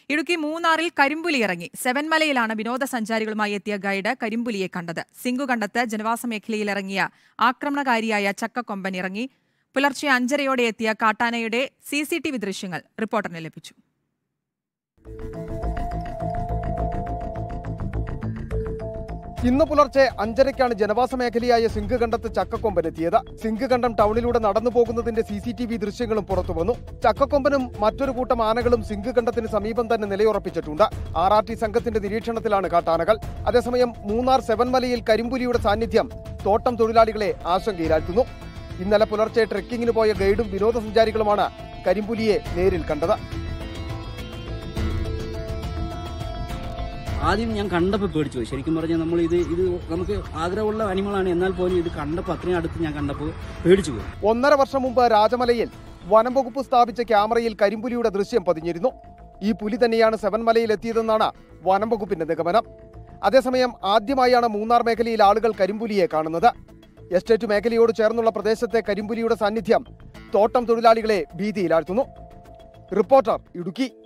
ഇടുക്കി മൂന്നാറിൽ കരിമ്പുലി ഇറങ്ങി സെവൻമലയിലാണ് വിനോദസഞ്ചാരികളുമായി എത്തിയ ഗൈഡ് കരിമ്പുലിയെ കണ്ടത് സിംഗുകണ്ടത്ത് ജനവാസ മേഖലയിൽ ഇറങ്ങിയ ആക്രമണകാരിയായ ചക്കക്കൊമ്പൻ ഇറങ്ങി പുലർച്ചെ അഞ്ചരയോടെ എത്തിയ കാട്ടാനയുടെ സി സി ടി വി ദൃശ്യങ്ങൾ റിപ്പോർട്ടറിന് ലഭിച്ചു ഇന്ന് പുലർച്ചെ അഞ്ചരയ്ക്കാണ് ജനവാസ മേഖലയായ സിംഗുകണ്ടത്ത് ചക്കക്കൊമ്പനെത്തിയത് സിംഗുകണ്ടം ടൗണിലൂടെ നടന്നു പോകുന്നതിന്റെ സി സി ടി വി ദൃശ്യങ്ങളും പുറത്തു വന്നു ചക്കക്കൊമ്പനും മറ്റൊരു കൂട്ടം ആനകളും സിംഗുകണ്ടത്തിന് സമീപം തന്നെ നിലയുറപ്പിച്ചിട്ടുണ്ട് ആർ ആർ ടി സംഘത്തിന്റെ നിരീക്ഷണത്തിലാണ് കാട്ടാനകൾ അതേസമയം മൂന്നാർ സെവൻമലയിൽ കരിമ്പുലിയുടെ സാന്നിധ്യം തോട്ടം തൊഴിലാളികളെ ആശങ്കയിലാഴ്ത്തുന്നു ഇന്നലെ പുലർച്ചെ ട്രെക്കിങ്ങിന് പോയ ഗൈഡും വിനോദസഞ്ചാരികളുമാണ് കരിമ്പുലിയെ നേരിൽ കണ്ടത് ആദ്യം ഞാൻ കണ്ടപ്പോൾ പേടിച്ചു പോയി ശരിക്കും പറഞ്ഞാൽ നമ്മൾ ഇത് ഇത് നമുക്ക് ആഗ്രഹമുള്ള അനിമളാണ് എന്നാൽ പോലും ഇത് കണ്ടപ്പോൾ അത്രയും അടുത്ത് ഞാൻ കണ്ടപ്പോൾ പേടിച്ചു പോയി ഒന്നര വർഷം മുമ്പ് രാജമലയിൽ വനം വകുപ്പ് സ്ഥാപിച്ച ക്യാമറയിൽ കരിമ്പുലിയുടെ ദൃശ്യം പതിഞ്ഞിരുന്നു ഈ പുലി തന്നെയാണ് സെവൻമലയിൽ എത്തിയതെന്നാണ് വനം വകുപ്പിന്റെ നിഗമനം അതേസമയം ആദ്യമായാണ് മൂന്നാർ മേഖലയിൽ ആളുകൾ കരിമ്പുലിയെ കാണുന്നത് എസ്റ്റേറ്റ് മേഖലയോട് ചേർന്നുള്ള പ്രദേശത്തെ കരിമ്പുലിയുടെ സാന്നിധ്യം തോട്ടം തൊഴിലാളികളെ ഭീതിയിലാഴ്ത്തുന്നു റിപ്പോർട്ടർ ഇടുക്കി